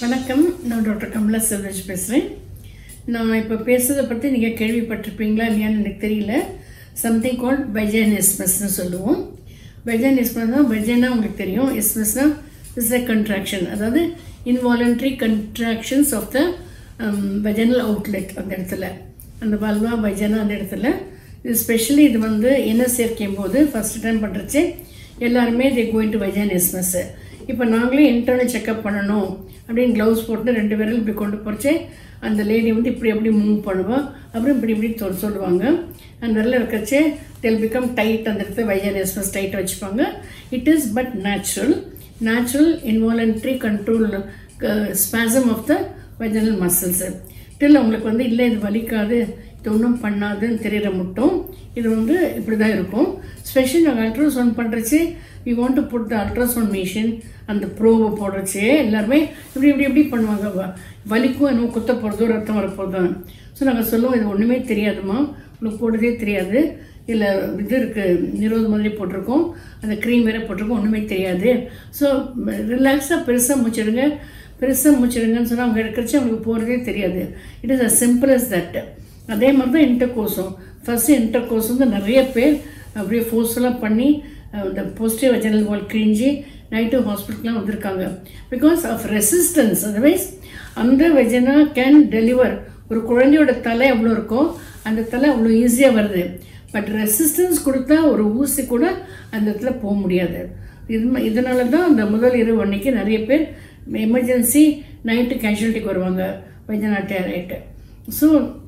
வணக்கம் நான் டாக்டர் கமலா செல்வராஜ் பேசுகிறேன் நான் இப்போ பேசுறதை பற்றி நீங்கள் கேள்விப்பட்டிருப்பீங்களா இல்லையான்னு எனக்கு தெரியல சம்திங் கால்ட் வெஜானிஸ்மஸ்னு சொல்லுவோம் வெஜானிஸ்மஸ் தான் வெஜனா உங்களுக்கு தெரியும் இஸ்மஸ்னா இஸ் அ கன்ட்ராக்ஷன் அதாவது involuntary contractions of the vaginal outlet அந்த இடத்துல அந்த வல்வா வெஜனா அந்த இடத்துல இது ஸ்பெஷலி இது வந்து என்ன சேர்க்கையும் போது ஃபஸ்ட் டைம் பண்ணுறச்சு எல்லாருமே தே கோயிங் டு வெஜானிஸ்மஸ் இப்போ நாங்களே இன்டர்னல் செக்அப் பண்ணணும் அப்படின்னு க்ளவுஸ் போட்டு ரெண்டு விரல் இப்படி கொண்டு போகிறச்சே அந்த லேடி வந்து இப்படி எப்படி மூவ் பண்ணுவோம் அப்புறம் இப்படி இப்படி தொ சொல்லுவாங்க அந்த விரல் இருக்கிறச்சே தெல் பிகம் டைட் அந்த இடத்துல வைஜானிஸ்மஸ் டைட்டாக வச்சுப்பாங்க it is but natural natural involuntary control spasm of the vaginal muscles till உங்களுக்கு வந்து இல்லை இது வலிக்காது இது ஒன்றும் பண்ணாதுன்னு தெரிகிற மட்டும் இது வந்து இப்படி தான் இருக்கும் ஸ்பெஷலி நாங்கள் அல்ட்ராசவுண்ட் பண்ணுறச்சு we want to put the ultrasound machine அந்த ப்ரோவை போடுறச்சே எல்லாருமே இப்படி இப்படி இப்படி பண்ணுவாங்க வ- வலிக்கும் என்னமோ குத்த போகிறதோ ரத்தம் வர போகிறதோ ஸோ நாங்கள் சொல்லுவோம் இது ஒன்றுமே தெரியாதுமா உனக்கு போடுறதே தெரியாது இல்லை இது இருக்குது நிரோத மாதிரி போட்டிருக்கோம் அந்த க்ரீம் வேறு போட்டிருக்கோம் ஒன்றுமே தெரியாது ஸோ ரிலாக்ஸாக பெருசாக மூச்சிடுங்க பெருசாக மூச்சிடுங்கன்னு சொன்னால் அவங்க எடுக்கிறச்சு அவங்களுக்கு போகிறதே தெரியாது it is a simple as that அதே மாதிரி தான் இன்டர் கோர்ஸும் ஃபஸ்ட்டு இன்டர் கோர்ஸ் வந்து நிறைய பேர் அப்படியே ஃபோர்ஸ்ஃபுல்லாக பண்ணி அஹ், இந்த போஸ்டிவ் வெஜனல் வால் கிழிஞ்சி நைட்டு ஹாஸ்பிட்டல்லாம் வந்திருக்காங்க பிகாஸ் ஆஃப் ரெசிஸ்டன்ஸ் அதர்வைஸ் அந்த வெஜனா கேன் டெலிவர் ஒரு குழந்தையோட தலை எவ்வளோ இருக்கோ அந்த தலை அவ்வளோ ஈஸியாக வருது பட் ரெசிஸ்டன்ஸ் கொடுத்தா ஒரு ஊசி கூட அந்த இடத்துல போக முடியாது இது ம- இதனால தான் அந்த முதல் இரவு அன்னைக்கு நிறைய பேர் எமர்ஜென்சி நைட்டு கேஷுவலிட்டிக்கு வருவாங்க வைஜனாட்டியா ரைட்டு ஸோ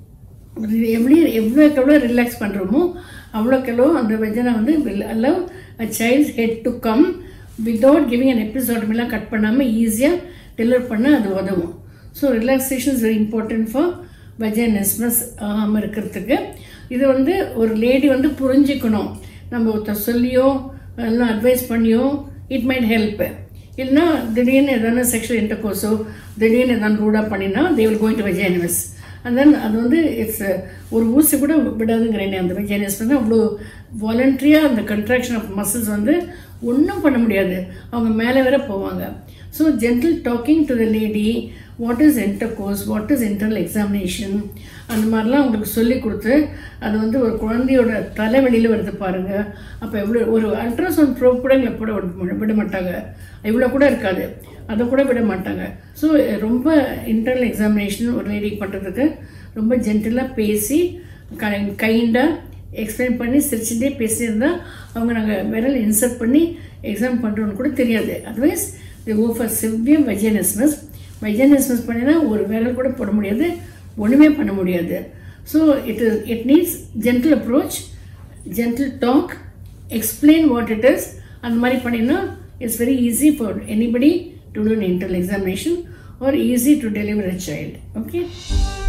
எவ்வளோ எவ்வளோக்கு எவ்வளோ ரிலாக்ஸ் பண்ணுறோமோ அவ்வளோக்கு எவ்வளோ அந்த வெஜனை வந்து will allow a child's head to come without giving an எபிசோடமெல்லாம் கட் பண்ணாமல் ஈஸியாக டெலிவர் பண்ண அது உதவும் so relaxation is very important for வெஜனஸ்மஸ் ஆகாமல் இருக்கிறதுக்கு இது வந்து ஒரு லேடி வந்து புரிஞ்சுக்கணும் நம்ம ஒருத்தர் சொல்லியோ எல்லாம் அட்வைஸ் பண்ணியோ இட் மைட் ஹெல்ப் இல்லைன்னா திடீர்னு எதனா செக்ஷுவல் இன்டர்கோர்ஸோ திடீர்னு எதனா ரூடாக பண்ணினா they will going to vaginismus and then அது வந்து இட்ஸ் ஒரு ஊசி கூட விடாதுங்கிறேன் அந்த வெஜானிவஸ் வந்து அவ்வளோ வாலண்ட்ரியாக அந்த கன்ட்ராக்ஷன் ஆஃப் மசில்ஸ் வந்து ஒன்றும் பண்ண முடியாது அவங்க மேலே வேற போவாங்க so gentle talking to the lady what is intercourse what is internal examination அந்த மாதிரிலாம் உங்களுக்கு சொல்லி கொடுத்து அது வந்து ஒரு குழந்தையோட தலைவலியில் வருது பாருங்கள் அப்போ எவ்வளோ ஒரு அல்ட்ராசவுண்ட் ப்ரோப் கூட எங்களை போட விட விட மாட்டாங்க இவ்வளோ கூட இருக்காது அதை கூட விட மாட்டாங்க ஸோ ரொம்ப இன்டர்னல் எக்ஸாமினேஷன் ஒரு லேடி பண்ணுறதுக்கு ரொம்ப ஜென்டிலாக பேசி கைண்டாக எக்ஸ்பிளைன் பண்ணி சிரிச்சுட்டே பேசியிருந்தா அவங்க நாங்கள் விரல் இன்சர்ட் பண்ணி எக்ஸாம் பண்ணுறோன்னு கூட தெரியாது அதர்வைஸ் தி கோ ஃபார் சிவியம் வெஜியனிஸ்மஸ் வெஜியனிஸ்மஸ் பண்ணினா ஒரு விரல் கூட போட முடியாது ஒன்றுமே பண்ண முடியாது so it is it needs gentle approach gentle talk explain what it is அந்த மாதிரி பண்ணினா it's very easy for anybody to do internal examination or easy to deliver a child okay